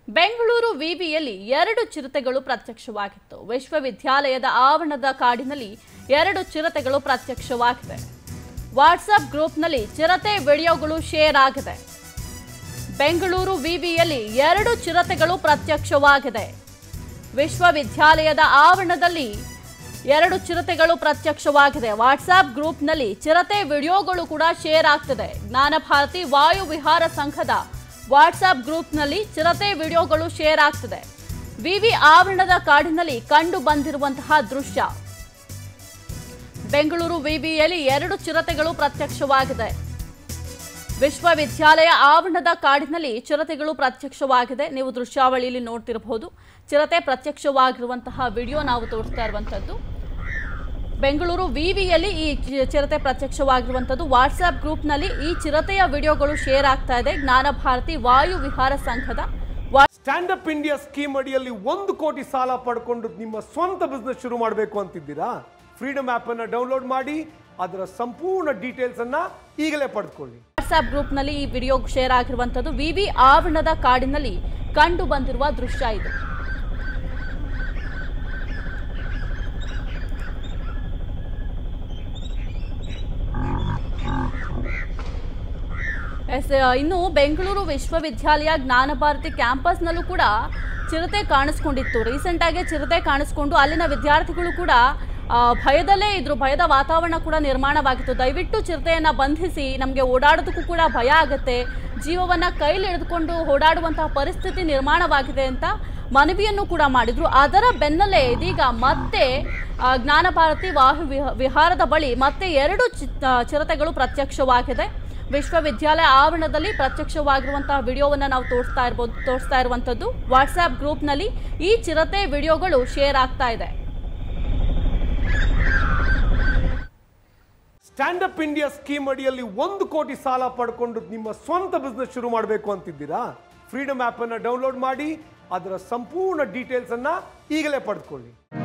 ಬೆಂಗಳೂರು ವಿವಿಯಲ್ಲಿ ಎರಡು ಚಿರತೆಗಳು ಪ್ರತ್ಯಕ್ಷವಾಗಿತ್ತು ವಿಶ್ವವಿದ್ಯಾಲಯದ ಆವರಣದ ಕಾಡಿನಲ್ಲಿ ಎರಡು ಚಿರತೆಗಳು ಪ್ರತ್ಯಕ್ಷವಾಗಿವೆ ವಾಟ್ಸ್ಆಪ್ ಗ್ರೂಪ್ನಲ್ಲಿ ಚಿರತೆ ವಿಡಿಯೋಗಳು ಶೇರ್ ಆಗಿದೆ ಬೆಂಗಳೂರು ವಿವಿಯಲ್ಲಿ ಎರಡು ಚಿರತೆಗಳು ಪ್ರತ್ಯಕ್ಷವಾಗಿದೆ ವಿಶ್ವವಿದ್ಯಾಲಯದ ಆವರಣದಲ್ಲಿ ಎರಡು ಚಿರತೆಗಳು ಪ್ರತ್ಯಕ್ಷವಾಗಿದೆ ವಾಟ್ಸ್ಆಪ್ ಗ್ರೂಪ್ನಲ್ಲಿ ಚಿರತೆ ವಿಡಿಯೋಗಳು ಕೂಡ ಶೇರ್ ಆಗ್ತಿದೆ ಜ್ಞಾನಭಾರತಿ ವಾಯು ವಿಹಾರ ಸಂಘದ ವಾಟ್ಸ್ಆಪ್ ಗ್ರೂಪ್ನಲ್ಲಿ ಚಿರತೆ ವಿಡಿಯೋಗಳು ಶೇರ್ ಆಗ್ತಿದೆ ವಿವಿ ಆವರಣದ ಕಾಡಿನಲ್ಲಿ ಕಂಡು ಬಂದಿರುವಂತಹ ದೃಶ್ಯ ಬೆಂಗಳೂರು ವಿವಿಯಲ್ಲಿ ಎರಡು ಚಿರತೆಗಳು ಪ್ರತ್ಯಕ್ಷವಾಗಿದೆ ವಿಶ್ವವಿದ್ಯಾಲಯ ಆವರಣದ ಕಾಡಿನಲ್ಲಿ ಚಿರತೆಗಳು ಪ್ರತ್ಯಕ್ಷವಾಗಿದೆ ನೀವು ದೃಶ್ಯಾವಳಿಯಲ್ಲಿ ನೋಡ್ತಿರಬಹುದು ಚಿರತೆ ಪ್ರತ್ಯಕ್ಷವಾಗಿರುವಂತಹ ವಿಡಿಯೋ ನಾವು ತೋರಿಸ್ತಾ ಇರುವಂತದ್ದು ಬೆಂಗಳೂರು ವಿವಿಯಲ್ಲಿ ಈ ಚಿ- ಚಿರತೆ ಪ್ರತ್ಯಕ್ಷವಾಗಿರುವಂತದ್ದು ವಾಟ್ಸ್ಆಪ್ ಗ್ರೂಪ್ನಲ್ಲಿ ಈ ಚಿರತೆಯ ವಿಡಿಯೋಗಳು ಶೇರ್ ಆಗ್ತಾ ಇದೆ ಜ್ಞಾನಭಾರತಿ ವಾಯು ವಿಹಾರ ಸಂಘದ ವಾ- ಸ್ಟ್ಯಾಂಡ್ ಅಪ್ ಇಂಡಿಯಾ ಸ್ಕೀಮ್ ಅಡಿಯಲ್ಲಿ ಒಂದು ಕೋಟಿ ಸಾಲ ಪಡ್ಕೊಂಡು ನಿಮ್ಮ ಸ್ವಂತ ಬಿಸ್ನೆಸ್ ಶುರು ಮಾಡಬೇಕು ಅಂತಿದ್ದೀರಾ ಫ್ರೀಡಮ್ ಆಪ್ ಅನ್ನ ಡೌನ್ಲೋಡ್ ಮಾಡಿ ಅದರ ಸಂಪೂರ್ಣ ಡೀಟೇಲ್ಸ್ ಅನ್ನ ಈಗಲೇ ಪಡೆದುಕೊಳ್ಳಿ ವಾಟ್ಸ್ಆಪ್ ಗ್ರೂಪ್ನಲ್ಲಿ ಈ ವಿಡಿಯೋ ಶೇರ್ ಆಗಿರುವಂತದ್ದು ವಿವಿ ಆವರಣದ ಕಾಡಿನಲ್ಲಿ ಕಂಡು ಬಂದಿರುವ ದೃಶ್ಯ ಇದು ಎಸ್ ಇನ್ನು ಬೆಂಗಳೂರು ವಿಶ್ವವಿದ್ಯಾಲಯ ಜ್ಞಾನಭಾರತಿ ಕ್ಯಾಂಪಸ್ನಲ್ಲೂ ಕೂಡ ಚಿರತೆ ಕಾಣಿಸ್ಕೊಂಡಿತ್ತು ರೀಸೆಂಟ್ ಆಗಿ ಚಿರತೆ ಕಾಣಿಸ್ಕೊಂಡು ಅಲ್ಲಿನ ವಿದ್ಯಾರ್ಥಿಗಳು ಕೂಡ ಆ, ಭಯದಲ್ಲೇ ಇದ್ರು ಭಯದ ವಾತಾವರಣ ಕೂಡ ನಿರ್ಮಾಣವಾಗಿತ್ತು ದಯವಿಟ್ಟು ಚಿರತೆಯನ್ನ ಬಂಧಿಸಿ ನಮಗೆ ಓಡಾಡೋದಕ್ಕೂ ಕೂಡ ಭಯ ಆಗುತ್ತೆ ಜೀವವನ್ನ ಕೈಲಿ ಹಿಡಿದುಕೊಂಡು ಓಡಾಡುವಂತಹ ಪರಿಸ್ಥಿತಿ ನಿರ್ಮಾಣವಾಗಿದೆ ಅಂತ ಮನವಿಯನ್ನು ಕೂಡ ಮಾಡಿದ್ರು ಅದರ ಬೆನ್ನಲ್ಲೇ ಇದೀಗ ಮತ್ತೆ ಆ, ಜ್ಞಾನಭಾರತಿ ವಾಯು ವಿಹ- ವಿಹಾರದ ಬಳಿ ಮತ್ತೆ ಎರಡು ಚಿ- ಆ, ಚಿರತೆಗಳು ಪ್ರತ್ಯಕ್ಷವಾಗಿದೆ ವಿಶ್ವವಿದ್ಯಾಲಯ ಆವರಣದಲ್ಲಿ ಪ್ರತ್ಯಕ್ಷವಾಗಿರುವಂತಹ ವಿಡಿಯೋವನ್ನು ನಾವು ತೋರಿಸ್ತಾ ಇರ್ಬೋದು ತೋರಿಸ್ತಾ ಇರುವಂಥದ್ದು ವಾಟ್ಸ್ಆಪ್ ಗ್ರೂಪ್ನಲ್ಲಿ ಈ ಚಿರತೆ ವಿಡಿಯೋಗಳು ಶೇರ್ ಆಗ್ತಾ ಇದೆ ಸ್ಟ್ಯಾಂಡ್ ಅಪ್ ಇಂಡಿಯಾ ಸ್ಕೀಮ್ ಅಡಿಯಲ್ಲಿ ಒಂದು ಕೋಟಿ ಸಾಲ ಪಡ್ಕೊಂಡು ನಿಮ್ಮ ಸ್ವಂತ ಬಿಸ್ನೆಸ್ ಶುರು ಮಾಡಬೇಕು ಅಂತಿದ್ದೀರಾ ಫ್ರೀಡಮ್ ಆಪ್ ಅನ್ನ ಡೌನ್ಲೋಡ್ ಮಾಡಿ ಅದರ ಸಂಪೂರ್ಣ ಡೀಟೇಲ್ಸ್ ಅನ್ನ ಈಗಲೇ ಪಡೆದುಕೊಳ್ಳಿ